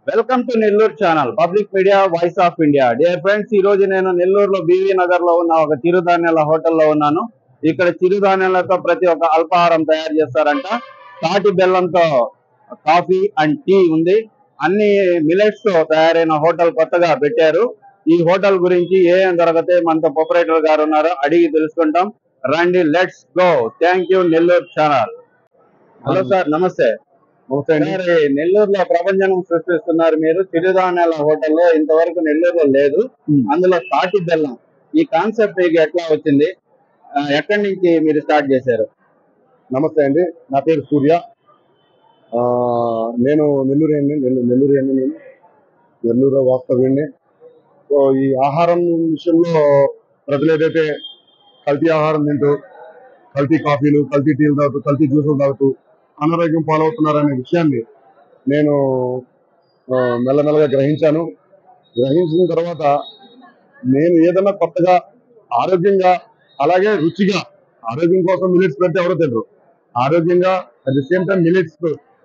Welcome to Nellore channel public media voice of India dear friends ఈ రోజు నేను నెల్లూరులో బీవీ నగర్ లో ఉన్న ఒక చిరుధాన్యాల హోటల్లో ఉన్నాను ఇక్కడ చిరుధాన్యాలతో ప్రతి ఒక్క అల్పాహారం తయారు చేస్తారంట తాటి బెల్లంతో కాఫీ అండ్ టీ ఉంది అన్ని మిలెట్స్ తో తయారైన హోటల్ కొత్తగా పెట్టారు ఈ హోటల్ గురించి ఏం దొరకతే మనతో ప్రొపరేటర్ గారు ఉన్నారు అడిగి తెలుసుకుంటాం రండి let's go thank you Nellore channel hello sir నమస్తే సార్, ఈ నెల్లూరులో ప్రపంచం సృష్టిస్తున్నారు మీరు చిరుధాన్యాల హోటల్లో ఇంతవరకు నెల్లూరులో లేదు అందులో తాటి బెల్లం ఈ కాన్సెప్ట్ మీకు ఎట్లా వచ్చింది ఆ, ఎక్కడి నుంచి మీరు స్టార్ట్ చేశారు నమస్తే అండి నా పేరు సూర్య ఆ, నేను నెల్లూరు అండి నెల్లూరు అండి నేను నెల్లూరు వాస్తవ్యండి సో ఈ ఆహారం విషయంలో ప్రజలు ఏదైతే కల్తీ ఆహారం తింటూ కల్తీ కాఫీలు కల్తీ టీలు తాగుతూ కల్తీ జ్యూసులు తాగుతూ అనారోగ్యం పాలవుతున్నారనే విషయాన్ని నేను ఆ, మెల్లమెల్లగా గ్రహించాను గ్రహించిన తర్వాత నేను ఏదైనా కొత్తగా ఆరోగ్యంగా అలాగే రుచిగా ఆరోగ్యం కోసం మిలిట్స్ పెడితే ఎవరో తెలియదు ఆరోగ్యంగా at the same time millets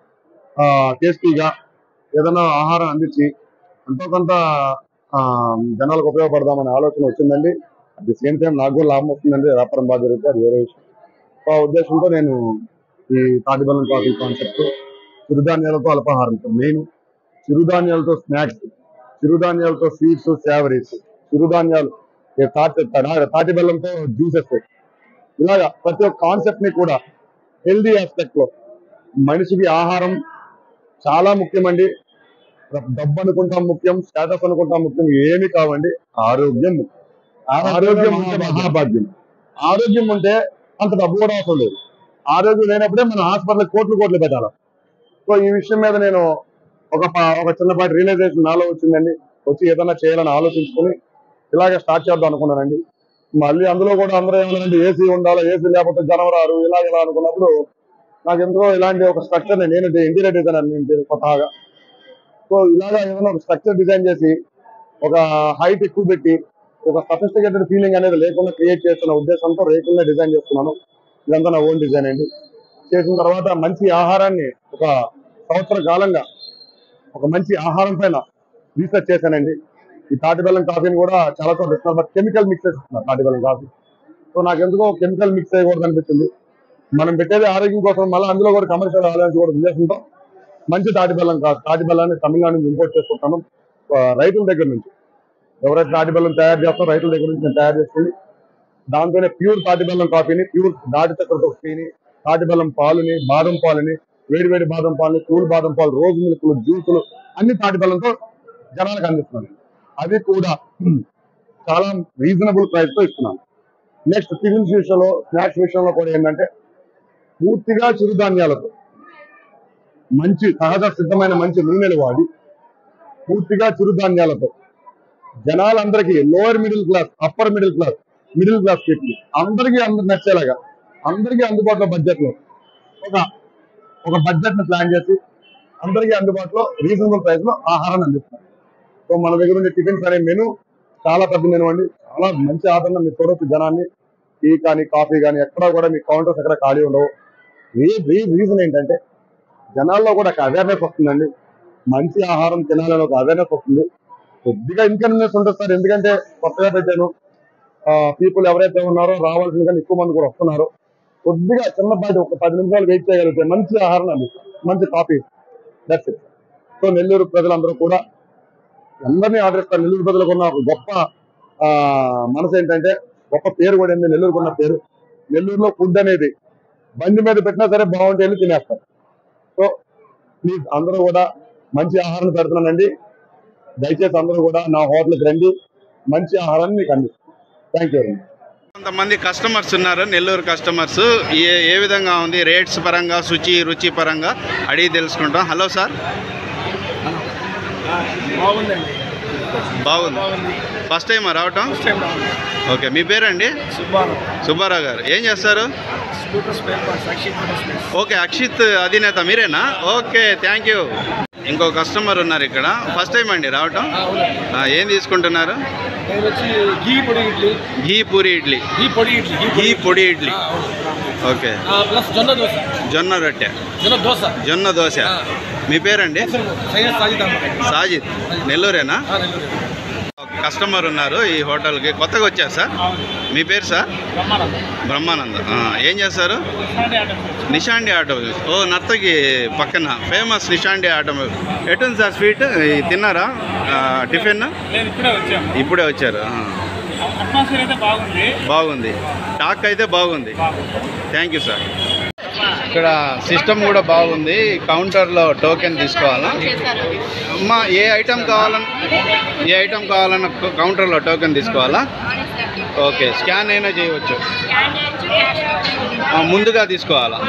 టేస్టీగా ఏదైనా ఆహారం అందించి ఎంతో కొంత ఆ, జనాలకు ఉపయోగపడదామనే ఆలోచన వచ్చిందండి అట్ ది సేమ్ టైం నాకు కూడా లాభం వస్తుందండి వ్యాపారం బాగా జరుగుతుంది అది వేరే విషయం సో ఆ ఉద్దేశంతో నేను ఈ తాటిబెల్లం కాఫీ కాన్సెప్ట్ చిరుధాన్యాలతో అల్పాహారంతో మెయిన్ చిరుధాన్యాలతో స్నాక్స్ చిరుధాన్యాలతో స్వీట్స్ సేవరీస్ చిరుధాన్యాలు ఏ తాటి తాటి బెల్లంతో జ్యూసెస్ ఇలాగా ప్రతి ఒక్క కాన్సెప్ట్ ని కూడా హెల్దీ ఆస్పెక్ట్ లో మనిషికి ఆహారం చాలా ముఖ్యమండి డబ్బు అనుకుంటాం ముఖ్యం స్టేటస్ అనుకుంటాం ముఖ్యం ఏమి కావండి ఆరోగ్యం ముఖ్యం. ఆరోగ్యం ఉంటే మహాభాగ్యం ఆరోగ్యం ఉంటే అంత డబ్బు కూడా అవసరం లేదు ఆరోగ్యం లేనప్పుడే మన హాస్పిటల్ కోట్లు కోట్లు పెట్టాలి సో ఈ విషయం మీద నేను ఒక ప- ఒక చిన్నపాటి రియలైజేషన్ నాలో వచ్చిందండి వచ్చి ఏదైనా చేయాలని ఆలోచించుకొని ఇలాగే స్టార్ట్ చేద్దాం అనుకున్నానండి మళ్ళీ అందులో కూడా అందరూ ఏమన్నారంటే ఏసీ ఉండాలి ఏసీ లేకపోతే జనం రారు ఇలా ఇలా అనుకున్నప్పుడు నాకు ఎందుకో ఇలాంటి ఒక స్ట్రక్చర్ నేను ఇంటీరియర్ డిజైనర్ నేను కొత్తగా సో ఇలాగా ఏదైనా ఒక స్ట్రక్చర్ డిజైన్ చేసి ఒక హైట్ ఎక్కువ పెట్టి ఒక సఫిస్టికేటెడ్ ఫీలింగ్ అనేది లేకుండా క్రియేట్ చేస్తున్న ఉద్దేశంతో రేకుల్ని డిజైన్ చేస్తున్నాను ఇదంతా నా ఓన్ డిజైన్ అండి చేసిన తర్వాత మంచి ఆహారాన్ని ఒక సంవత్సర కాలంగా ఒక మంచి ఆహారం పైన రీసెర్చ్ చేశానండి ఈ తాటి బెల్లం కాఫీని కూడా చాలా చోట్ల ఇస్తున్నారు బట్ కెమికల్ మిక్స్ చేస్తున్నారు తాటి బెల్లం కాఫీ సో నాకు ఎందుకో కెమికల్ మిక్స్ చేయకూడదు అనిపించింది మనం పెట్టేది ఆరోగ్యం కోసం మళ్ళీ అందులో కూడా కమర్షియల్ ఆలోచించకూడదు ఉద్దేశంతో మంచి తాటి బెల్లం కాదు తాటి బెల్లాన్ని తమిళనాడు నుంచి ఇంపోర్ట్ చేసుకుంటాను ఆ, రైతుల దగ్గర నుంచి ఎవరైతే తాటి బెల్లం తయారు చేస్తారో రైతుల దగ్గర నుంచి నేను తయారు చేసుకుని దాంతోనే ప్యూర్ తాటి బెల్లం కాఫీని ప్యూర్ దాటి చక్కెరతో టీని తాటి బెల్లం పాలుని బాదం పాలుని వేడి వేడి బాదం పాలని కూల్ బాదం పాలు రోజు మిల్క్లు జ్యూసులు అన్ని తాటి బెల్లంతో జనాలకు అందిస్తున్నాను అవి కూడా హ్మ్, చాలా రీజనబుల్ ప్రైస్ తో ఇస్తున్నాను నెక్స్ట్ టిఫిన్స్ విషయంలో స్నాక్స్ విషయంలో కూడా ఏంటంటే పూర్తిగా చిరుధాన్యాలతో మంచి సహజ సిద్ధమైన మంచి నూనెలు వాడి పూర్తిగా చిరుధాన్యాలతో జనాలందరికీ lower middle class upper middle class middle class people అందరికీ అందరు నచ్చేలాగా అందరికీ అందుబాటులో బడ్జెట్ లో ఒక ఒక బడ్జెట్ ని ప్లాన్ చేసి అందరికీ అందుబాటులో రీజనబుల్ ప్రైస్ లో ఆహారాన్ని అందిస్తారు సో మన దగ్గర ఉండే టిఫిన్స్ అనే మెను చాలా పెద్ద మెను అండి చాలా మంచి ఆదరణ మీరు చూడొచ్చు జనాన్ని టీ కానీ కాఫీ కానీ ఎక్కడా కూడా మీ కౌంటర్స్ ఎక్కడ ఖాళీ ఉండవు రీజన్ ఏంటంటే జనాల్లో కూడా ఒక అవేర్నెస్ వస్తుందండి మంచి ఆహారం తినాలని ఒక అవేర్నెస్ వస్తుంది కొద్దిగా ఇన్కన్వీనియన్స్ ఉంటుంది సార్ ఎందుకంటే కొత్తగా పెట్టాను పీపుల్ ఎవరైతే ఉన్నారో రావాల్సిన కానీ ఎక్కువ మంది కూడా వస్తున్నారు కొద్దిగా చిన్నపాటి ఒక పది నిమిషాలు వెయిట్ చేయగలిగితే మంచి ఆహారం అందిస్తాం మంచి coffee that's it so Nellore ప్రజలందరూ కూడా అందరినీ ఆదరిస్తారు నెల్లూరు ప్రజలకు ఉన్న ఒక గొప్ప ఆ, మనసు ఏంటంటే గొప్ప పేరు కూడా ఏంది నెల్లూరుకు ఉన్న పేరు నెల్లూరులో ఫుడ్ అనేది బండి మీద పెట్టినా సరే బాగుంటే వెళ్ళి తినేస్తారు సో ప్లీజ్ అందరూ కూడా మంచి ఆహారం పెడుతున్నానండి దయచేసి అందరూ కూడా నా హోటల్కి రండి మంచి ఆహారాన్ని మీకు అందిస్తాను థ్యాంక్ యూ కొంతమంది కస్టమర్స్ ఉన్నారు నెల్లూరు కస్టమర్స్ ఏ ఏ విధంగా ఉంది రేట్స్ పరంగా శుచి రుచి పరంగా అడిగి తెలుసుకుంటాం హలో సార్ బాగుందండి బాగుంది బాగుంది ఫస్ట్ టైం రావటం ఫస్ట్ టైం బాగుంది ఓకే మీ పేరండి సుబ్బారావు సుబ్బారావు గారు ఏం చేస్తారు scooter spare parts Akshith motor space okay Akshith అధినేత మీరేనా ఓకే థ్యాంక్ యూ ఇంకో కస్టమర్ ఉన్నారు ఇక్కడ ఫస్ట్ టైం అండి రావటం అవునండి ఆ, ఏం తీసుకుంటున్నారు నేను వచ్చి ఘీ పొడి ఇడ్లీ ఘీ పూరి ఇడ్లీ ఘీ పొడి ఇడ్లీ ఘీ పొడి ఇడ్లీ ఆ, అవును. ఓకే ప్లస్ జొన్న దోశ జొన్న రొట్టె జొన్న దోశ జొన్న దోశ మీ పేరండి సైన్స్ సాజిద్ అమ్మ సాజిద్ నెల్లూరేనా ఆ, నెల్లూరు కస్టమర్ ఉన్నారు ఈ హోటల్కి కొత్తగా వచ్చారు సార్ మీ పేరు సార్ బ్రహ్మానంద్ ఆ, ఏం చేస్తారు నిషాండి ఆటో ఓ నర్తకి పక్కన ఫేమస్ నిషాండి ఆటో ఎటుంది సార్ స్వీట్ ఈ తిన్నారా ఆ, టిఫిన్ నేను ఇప్పుడే వచ్చాము ఇప్పుడే వచ్చారు ఆ. అట్మాస్ఫియర్ అయితే బాగుంది బాగుంది టాక్ అయితే బాగుంది థ్యాంక్ యూ సార్ ఇక్కడ సిస్టమ్ కూడా బాగుంది కౌంటర్లో టోకెన్ తీసుకోవాలా అమ్మా ఏ ఐటమ్ కావాలన్నా ఏ ఐటమ్ కావాలన్నా కౌ- కౌంటర్లో టోకెన్ తీసుకోవాలా ఓకే స్కాన్ అయినా చేయవచ్చు ఆ, ముందుగా తీసుకోవాలా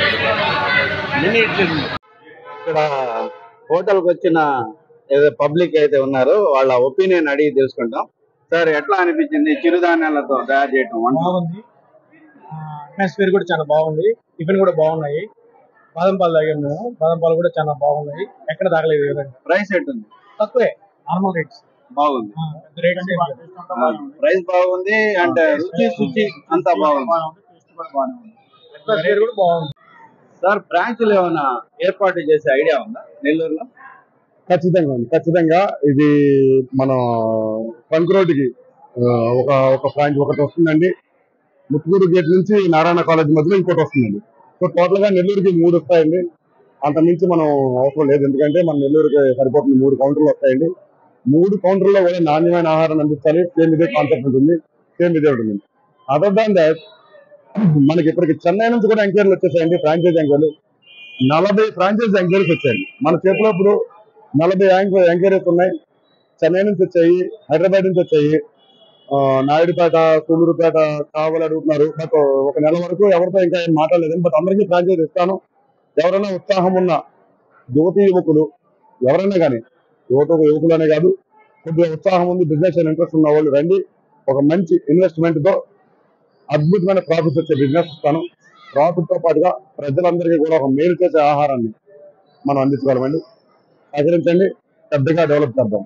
ఇక్కడ హోటల్కి వచ్చిన ఏదో పబ్లిక్ అయితే ఉన్నారో వాళ్ళ ఒపీనియన్ అడిగి తెలుసుకుంటాం సార్ ఎట్లా అనిపించింది చిరుధాన్యాలతో తయారు చేయటం వంట బాగుంది అట్మాస్ఫియర్ కూడా చాలా బాగుంది టిఫిన్ కూడా బాగున్నాయి బాదం పాలు తాగాము మేము బాదం పాలు కూడా చాలా బాగున్నాయి ఎక్కడ తాగలేదు ఈ విధంగా ప్రైస్ ఎట్టుంది తక్కువే నార్మల్ రేట్స్ బాగుంది రేట్స్ ప్రైస్ బాగుంది అంటే రుచి శుచి అంతా బాగుంది అట్మాస్ఫియర్ కూడా బాగుంది సార్ బ్రాంచ్లు ఏమైనా ఏర్పాటు చేసే ఐడియా ఉందా నెల్లూరులో ఖచ్చితంగా ఉంది ఖచ్చితంగా ఇది మన ట్రంక్ రోడ్డుకి ఆ, ఒక ఒక పాయింట్ ఒకటి వస్తుందండి ముత్తుకూరు గేట్ నుంచి నారాయణ కాలేజ్ మధ్యలో ఇంకోటి వస్తుందండి సో టోటల్ గా నెల్లూరుకి మూడు వస్తాయండి అంత మించి మనం అవసరం లేదు ఎందుకంటే మన నెల్లూరుకి సరిపోతుంది మూడు కౌంటర్లు వస్తాయండి మూడు కౌంటర్లో కూడా నాణ్యమైన ఆహారం అందించాలి సేమ్ ఇదే కాన్సెప్ట్ ఉంటుంది సేమ్ ఇదే ఉంటుంది అదర్ దాన్ దాట్ మనకి ఇప్పటికి చెన్నై నుంచి కూడా ఎంక్వైరీలు వచ్చేసాయండి ఫ్రాంచైజ్ ఎంక్వైరీలు నలభై ఫ్రాంచైజ్ ఎంక్వైరీస్ వచ్చాయండి మన చేతిలో ఇప్పుడు నలభై ఎంక్వైరీస్ ఉన్నాయి చెన్నై నుంచి వచ్చాయి హైదరాబాద్ నుంచి వచ్చాయి ఆ, నాయుడుపేట సూలూరుపేట కావాలి అడుగుతున్నారు బట్ ఒక నెల వరకు ఎవరితో ఇంకా ఏం మాట్లాడలేదు బట్ అందరికీ ఫ్రాంచైజ్ ఇస్తాను ఎవరైనా ఉత్సాహం ఉన్న యువతి యువకులు ఎవరైనా కానీ యువత యువకులనే కాదు కొద్దిగా ఉత్సాహం ఉంది బిజినెస్ ఇంట్రెస్ట్ ఉన్న వాళ్ళు రండి ఒక మంచి ఇన్వెస్ట్మెంట్ తో అద్భుతమైన ప్రాఫిట్స్ వచ్చే బిజినెస్ ఇస్తాను ప్రాఫిట్ తో పాటుగా ప్రజలందరికీ కూడా ఒక మేలు చేసే ఆహారాన్ని మనం అందించగలమండి సహకరించండి పెద్దగా డెవలప్ చేద్దాం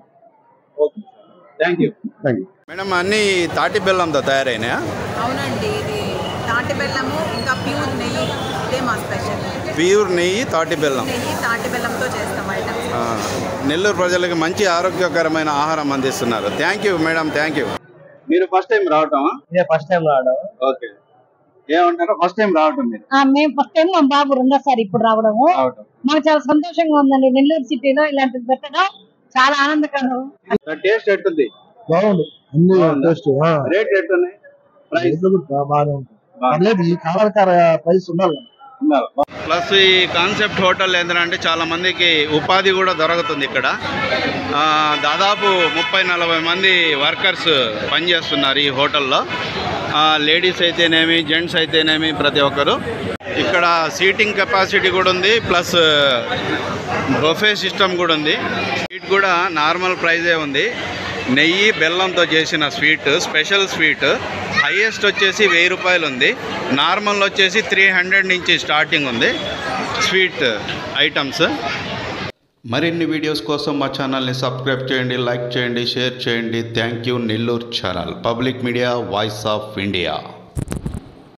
thank you thank you madam అన్నీ తాటి బెల్లంతో తయారైనాయా అవునండి ఇది తాటి బెల్లము ఇంకా ప్యూర్ నెయ్యి ఇదే మా స్పెషల్ ప్యూర్ నెయ్యి తాటి బెల్లం నెయ్యి తాటి బెల్లంతో చేస్తాం ఐటమ్స్ ఆ, నెల్లూరు ప్రజలకు మంచి ఆరోగ్యకరమైన ఆహారం అందిస్తున్నారు thank you madam thank you మీరు ఫస్ట్ టైం రావటమా ఇదే ఫస్ట్ టైం రావడం ఓకే ఏమంటారు ఫస్ట్ టైం రావటం మీరు ఆ, మేము ఫస్ట్ టైం మా బాబు రెండోసారి ఇప్పుడు రావడము రావటం మాకు చాలా సంతోషంగా ఉందండి నెల్లూరు సిటీలో ఇలాంటిది పెట్టడం చాలా ఆనందకరం టేస్ట్ ఎట్టుంది బాగుంది అన్ని బాగుందా? టేస్ట్ రేట్ ఎట్టున్నాయి ప్రైస్ బాగానే ఉంటుంది పర్లేదు ఈ కావాలకార ప్రైస్ ఉండాలి ప్లస్ ఈ కాన్సెప్ట్ హోటల్ ఏంటంటే చాలా మందికి ఉపాధి కూడా దొరుకుతుంది ఇక్కడ ఆ, దాదాపు ముప్పై నలభై మంది వర్కర్స్ పనిచేస్తున్నారు ఈ హోటల్లో లేడీస్ అయితేనేమి జెంట్స్ అయితేనేమి ప్రతి ఒక్కరు ఇక్కడ సీటింగ్ కెపాసిటీ కూడా ఉంది ప్లస్ బొఫే సిస్టమ్ కూడా ఉంది స్వీట్ కూడా నార్మల్ ప్రైజే ఉంది నెయ్యి బెల్లంతో చేసిన స్వీట్ స్పెషల్ స్వీట్ హైయెస్ట్ వచ్చేసి వెయ్యి రూపాయలు ఉంది నార్మల్ వచ్చేసి త్రీ హండ్రెడ్ నుంచి స్టార్టింగ్ ఉంది స్వీట్ ఐటమ్స్ మరిన్ని వీడియోస్ కోసం మా ఛానల్ని సబ్స్క్రైబ్ చేయండి లైక్ చేయండి షేర్ చేయండి thank you Nellore channel public media voice of India